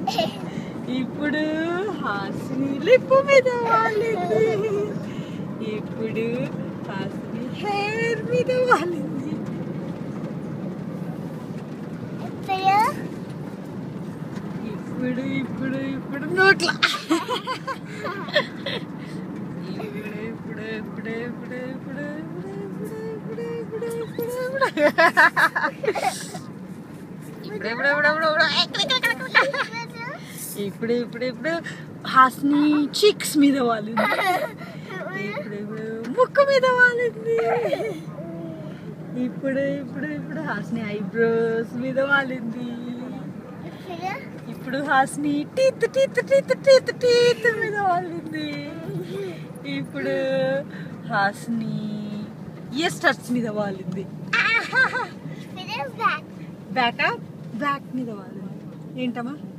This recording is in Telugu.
ఇప్పుడు హాసిని లిప్పు మీద వాలింది ఇప్పుడు హాసిని హెయిర్ మీద వాలింది ఇప్పుడు ఇప్పుడు ఇప్పుడు నోట్ల ఇప్పుడు ఇప్పుడు ఇప్పుడు ఇప్పుడు ఇప్పుడు ఇప్పుడు ఇప్పుడు ఇప్పుడు ఇప్పుడు ఇప్పుడు ఇప్పుడు ఇప్పుడు ఇప్పుడు ఇప్పుడు ఇప్పుడు ఇప్పుడు హాస్ని చిక్స్ మీద వాలింది ఇప్పుడు ఇప్పుడు ముక్కు మీద వాలింది ఇప్పుడు ఇప్పుడు ఇప్పుడు హాస్ని ఐబ్రోస్ మీద వాలింది ఇప్పుడు హాస్ని teeth teeth teeth teeth teeth మీద వాలింది ఇప్పుడు హాస్ని ఇయర్ స్టర్స్ మీద వాలింది బ్యాక్ బ్యాక్ మీద వాలింది ఏంటమ్మా